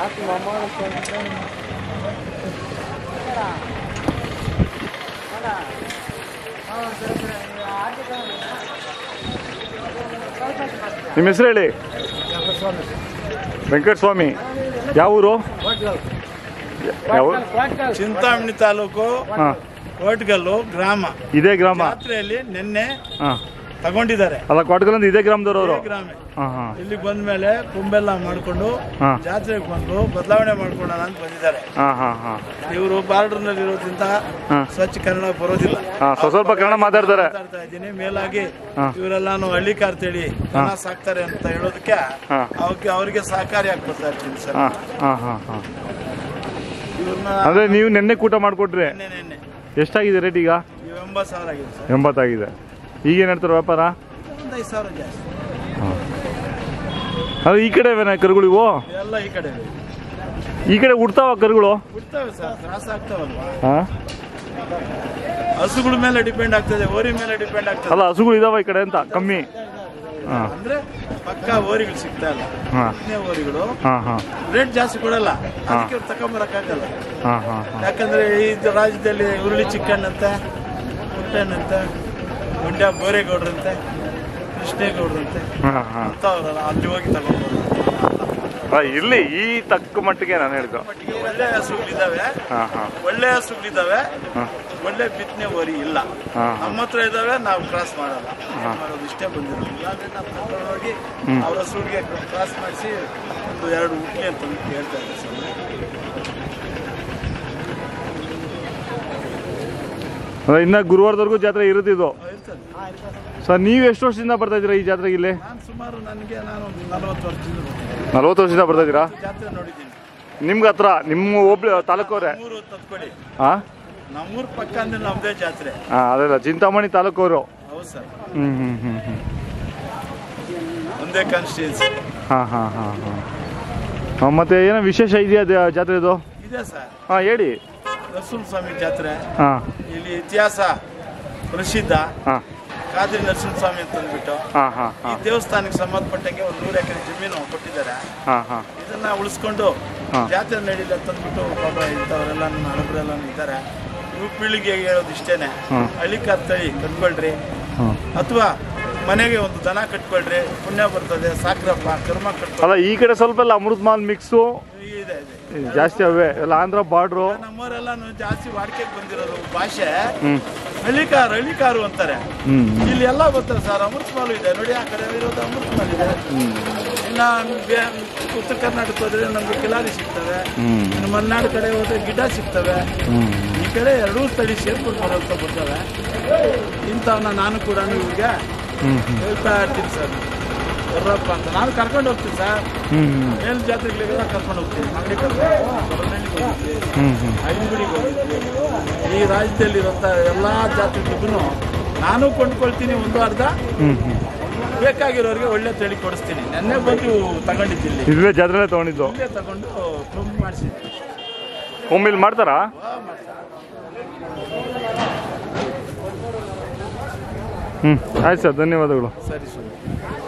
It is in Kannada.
ನಿಮ್ಮ ಹೆಸರು ಹೇಳಿ ವೆಂಕಟಸ್ವಾಮಿ ಯಾವ ಊರು ಯಾವ ಚಿಂತಾಮಣಿ ತಾಲೂಕು ಹಾಂ ಕೋಟ್ಗಲ್ಲು ಗ್ರಾಮ ಇದೇ ಗ್ರಾಮ ಜಾತ್ರೆಯಲ್ಲಿ ನಿನ್ನೆ ಹಾಂ ತಗೊಂಡಿದ್ದಾರೆ ಅಲ್ಲ ಕೊಟ್ಗಲಂದ ಇದೇ ಗ್ರಾಮದವ್ರು ಅವರು ಗ್ರಾಮ ಹಾಂ ಹಾಂ ಇಲ್ಲಿ ಬಂದ್ಮೇಲೆ ಕುಂಬೆಲ್ಲ ಮಾಡ್ಕೊಂಡು ಹಾ. ಜಾತ್ರೆಗೆ ಬಂದು ಬದಲಾವಣೆ ಮಾಡ್ಕೊಳ್ಳೋಣ ಅಂತ ಬಂದಿದ್ದಾರೆ ಹಾಂ ಹಾಂ ಹಾಂ ಇವರು ಬಾರ್ಡರ್ ನಲ್ಲಿ ಇರೋದ್ರಿಂದ ಹಾ. ಸ್ವಚ್ಛ ಕನ್ನಡ ಬರೋದಿಲ್ಲ ಹಾಂ ಸ್ವಲ್ಪ ಸ್ವಲ್ಪ ಕನ್ನಡ ಮಾತಾಡ್ತಾರೆ ಮಾತಾಡ್ತಾ ಇದ್ದೀನಿ ಮೇಲಾಗಿ ಹಾ. ಇವರೆಲ್ಲಾನು ಹಳ್ಳಿ ಕಾರ್ತೇಳಿ ದನ ಸಾಕ್ತಾರೆ ಅಂತ ಹೇಳೋದಕ್ಕೆ ಹಾ. ಅವಕ್ಕೆ ಅವರಿಗೆ ಸಹಕಾರಿ ಆಗ್ಬಿಡ್ತಾ ಇರ್ತೀನಿ ಸರ್ ಹಾಂ ಹಾಂ ಹಾಂ ಹಾಂ ಇವ್ರನ್ನ ಅಂದರೆ ನೀವು ನೆನ್ನೆ ಕೂಟ ಮಾಡಿಕೊಟ್ರಿ ನಿನ್ನೆ ನಿನ್ನೆ ಎಷ್ಟಾಗಿದೆ ರೇಟ್ ಈಗ ಇವ್ ಎಂಬತ್ತು ಸಾವಿರ ಆಗಿದೆ ಸರ್ ಎಂಬತ್ತಾಗಿದೆ ಈಗೇನು ಹೇಳ್ತಾರೆ ವ್ಯಾಪಾರ ಒಂದು ಐದು ಸಾವಿರ ಜಾಸ್ತಿ ಅದು ಈ ಕಡೆ ಇವೇನ ಕರುಗಳು ಇವು ಎಲ್ಲ ಈ ಕಡೆ ಈ ಕಡೆ ಉಡ್ತಾವ ಕರುಗಳು ಬಿಡ್ತವೆ ಸರ್ ತ್ರಾಸ ಆಗ್ತಾವಲ್ವಾ ಹಾಂ ಹಸುಗಳ ಮೇಲೆ ಡಿಪೆಂಡ್ ಆಗ್ತದೆ ಓರಿ ಮೇಲೆ ಡಿಪೆಂಡ್ ಆಗ್ತದೆ ಅಲ್ಲ ಹಸುಗಳು ಇದಾವ ಈ ಕಡೆ ಅಂತ ಕಮ್ಮಿ ಹಾಂ ಅಂದ್ರೆ ಪಕ್ಕ ಓರಿಗಳು ಸಿಗ್ತಾ ಇಲ್ಲ ಹಾಂ ಹತ್ತನೇ ಓರಿಗಳು ಹಾಂ ಹಾಂ ರೇಟ್ ಜಾಸ್ತಿ ಕೊಡಲ್ಲ ಅದಕ್ಕೆ ಇವ್ರು ತಗೊಂಬರಕ್ಕಾಗಲ್ಲ ಹಾಂ ಹಾಂ ಹಾಂ ಯಾಕಂದ್ರೆ ಈ ರಾಜ್ಯದಲ್ಲಿ ಹುರುಳಿ ಚಿಕನ್ ಅಂತೆ ಮುಟ್ಟನ್ ಅಂತೆ ಗುಂಡ್ಯ ಬೋರೇಗೌಡ್ರಂತೆ ಕೃಷ್ಣೇಗೌಡ್ರಂತೆ ಹಾಂ ಹಾಂ ಅಂತವ್ರಲ್ಲ ಅಲ್ಲಿ ಹೋಗಿ ತಗೊಂಡ್ಬರೋದು ಇರ್ಲಿ ಈ ತಕ್ಕ ಮಟ್ಟಿಗೆ ನಾನು ಹೇಳಿದ್ದು ಮಟ್ಟಿಗೆ ಒಳ್ಳೆ ಹಸುಗಳಿದಾವೆ ಹಾಂ ಹಾಂ ಒಳ್ಳೆ ಹಸುಗಳಿದಾವೆ ಹಾಂ ಒಳ್ಳೆ ಬಿತ್ತನೆ ಓರಿ ಇಲ್ಲ ಹಾಂ ನಮ್ಮ ಹತ್ರ ಇದಾವೆ ನಾವು ಕ್ರಾಸ್ ಮಾಡಲ್ಲ ಮಾಡೋದು ಇಷ್ಟೇ ಬಂದಿರೋದು ಇಲ್ಲಾಂದ್ರೆ ನಾವು ಕರ್ಕೊಂಡು ಹೋಗಿ ಅವ್ರ ಹಸುಗಳಿಗೆ ಕ್ರಾಸ್ ಮಾಡಿಸಿ ಒಂದು ಎರಡು ಹುಟ್ಲಿ ಅಂತ ಹೇಳ್ತಾ ಇದ್ದಾರೆ ಸರ್ ಅಂದ್ರೆ ಇನ್ನ ಗುರುವಾರದವರೆಗೂ ಜಾತ್ರೆ ಇರುತ್ತೆ ಇದು ಇರ್ತದೆ ಸರ್ ನೀವು ಎಷ್ಟು ವರ್ಷದಿಂದ ಬರ್ತಾ ಇದ್ದೀರಾ ಈ ಜಾತ್ರೆಗೆ ಇಲ್ಲಿ ನಾನು ಸುಮಾರು ನನಗೆ ನಾನು ನಲವತ್ತು ವರ್ಷದಿಂದ ಬರ್ತೀನಿ. ನಲ್ವತ್ತು ವರ್ಷದಿಂದ ಬರ್ತಾ ಇದ್ದೀರಾ ಜಾತ್ರೆ ನೋಡಿದ್ದೀನಿ ನಿಮ್ಗೆ ಹತ್ರ ನಿಮ್ಮ ಒಬ್ಳು ತಾಲೂಕವ್ರೆ ಮೂರು ತತ್ಕೊಡಿ ಹಾಂ ನಮ್ಮೂರ ಪಕ್ಕ ಅಂದ್ರೆ ನಮ್ದೇ ಜಾತ್ರೆ ಹಾಂ ಅದಲ್ಲ ಚಿಂತಾಮಣಿ ತಾಲೂಕವರು ಹೌದು ಸರ್ ಹ್ಞೂ ಹ್ಞೂ ಹ್ಞೂ ಹ್ಞೂ ಒಂದೇ ಕಾನ್ಸ್ಟಿಟ್ಯೂನ್ಸಿ ಹಾಂ ಹಾಂ ಹಾಂ ಹಾಂ ಮತ್ತೆ ಏನೋ ವಿಶೇಷ ಇದೆಯಾ ಅದು ಜಾತ್ರೆದು ಇದೆ ಸರ್ ಹಾಂ ಹೇಳಿ ನರಸಿಂಹ ಸ್ವಾಮಿ ಜಾತ್ರೆ ಹಾಂ ಇಲ್ಲಿ ಇತಿಹಾಸ ಪ್ರಸಿದ್ಧ ಹಾಂ ಕಾದ್ರಿ ನರಸಿಂಹಸ್ವಾಮಿ ಅಂತ ಅಂದ್ಬಿಟ್ಟು ಹಾಂ ಹಾಂ ಈ ಹಾಂ ದೇವಸ್ಥಾನಕ್ಕೆ ಸಂಬಂಧಪಟ್ಟಂಗೆ ಒಂದು ನೂರು ಎಕರೆ ಜಮೀನು ಕೊಟ್ಟಿದ್ದಾರೆ ಹಾಂ ಹಾಂ ಇದನ್ನ ಉಳಿಸ್ಕೊಂಡು ಹಾ. ಜಾತ್ರೆ ನಡೀಲಿ ಅಂತಂದ್ಬಿಟ್ಟು ಪಾಪ ಇಂಥವರೆಲ್ಲ ನನ್ನ ಹಳಬರೆಲ್ಲ ಇದ್ದಾರೆ ಯುವ ಪೀಳಿಗೆಗೆ ಹೇಳೋದು ಇಷ್ಟೇನೆ ಹಾ. ಹಳ್ಳಿ ಕಾರ್ತಳಿ ಕಟ್ಕೊಳ್ರಿ ಹಾಂ ಅಥವಾ ಮನೆಗೆ ಒಂದು ದನ ಕಟ್ಕೊಳ್ರಿ ಪುಣ್ಯ ಬರ್ತದೆ ಸಾಕ್ರಪ್ಪ ಕರ್ಮ ಕಟ್ಕೊಳ್ಳಿ ಅಲ್ಲ ಈ ಕಡೆ ಸ್ವಲ್ಪ ಎಲ್ಲ ಅಮೃತ್ ಮಾಲ್ ಮಿಕ್ಸು ಇದೆ ಇದೆ ಜಾಸ್ತಿ ಅವೇ ಎಲ್ಲ ಆಂಧ್ರ ಬಾರ್ಡ್ರು ನಮ್ಮವರೆಲ್ಲಾನು ಜಾಸ್ತಿ ವಾಡಿಕೆಗೆ ಬಂದಿರೋದು ಭಾಷೆ ಹ್ಞೂ ಹಳ್ಳಿಕಾರು ಹಳ್ಳಿಕಾರು ಅಂತಾರೆ ಹ್ಞೂ ಇಲ್ಲಿ ಎಲ್ಲ ಬರ್ತಾರೆ ಸರ್ ಅಮೃತ್ ಮಾಲ್ ಇದೆ ನೋಡಿ ಆ ಕಡೆ ಇರೋದು ಅಮೃತ್ ಮಾಲ್ ಇದೆ ಇನ್ನ ಬೇ- ಉತ್ತರ ಕರ್ನಾಟಕ ಹೋದ್ರೆ ನಮ್ಗೆ ಕಿಲಾರಿ ಸಿಗ್ತವೆ ಹ್ಞೂ ಇನ್ನು ಮಲೆನಾಡು ಕಡೆ ಹೋದ್ರೆ ಗಿಡ ಸಿಗ್ತವೆ ಹ್ಞೂ ಈ ಕಡೆ ಎರಡೂ ತಳಿ ಸೇರ್ಕೊಂಡು ಬರೋಂತ ಬರ್ತವೆ ಇಂಥವನ್ನ ನಾನು ಕೂಡ ಇವ್ರಿಗೆ ಹ್ಞೂ ಹ್ಞೂ ಹೇಳ್ತಾ ಇರ್ತೀನಿ ಸರ್ ಬರ್ರಪ್ಪ ಅಂತ ನಾನು ಕರ್ಕೊಂಡು ಹೋಗ್ತೀನಿ ಸರ್ ಹ್ಞೂ ಹ್ಞೂ ಮೇಲ್ ಜಾತ್ರೆಗಳಿಗೆಲ್ಲ ಕರ್ಕೊಂಡು ಹೋಗ್ತೀನಿ ಅಂಗಡಿ ಕರ್ಕೊಂಡು ಹೊರನಳ್ಳಿಗೆ ಹೋಗಿದ್ವಿ ಹ್ಞೂ ಹ್ಞೂ ಐದುಗುಡಿಗೆ ಹೋಗಿದ್ವಿ ಈ ರಾಜ್ಯದಲ್ಲಿರೋಂಥ ಎಲ್ಲ ಜಾತ್ರೆಗಳಿಗೂ ನಾನು ಕೊಂಡ್ಕೊಳ್ತೀನಿ ಒಂದು ಅರ್ಧ ಹ್ಞೂ ಹ್ಞೂ ಬೇಕಾಗಿರೋರಿಗೆ ಒಳ್ಳೆ ತಳಿ ಕೊಡಿಸ್ತೀನಿ ನೆನ್ನೆ ಬಂದು ತಗೊಂಡಿದ್ದಿಲ್ಲಿ ಇಲ್ಲೇ ಜಾತ್ರೆಲೇ ತೊಗೊಂಡಿದ್ದು ಇಲ್ಲೇ ತಗೊಂಡು ತುಂಬ ಮಾಡಿಸಿದ್ವಿ ಒಮ್ಮಿಲ್ಲಿ ಮಾಡ್ತಾರಾ ಹ್ಞೂ ಆಯ್ತು ಸರ್ ಧನ್ಯವಾದಗಳು ಸರಿ ಸರಿ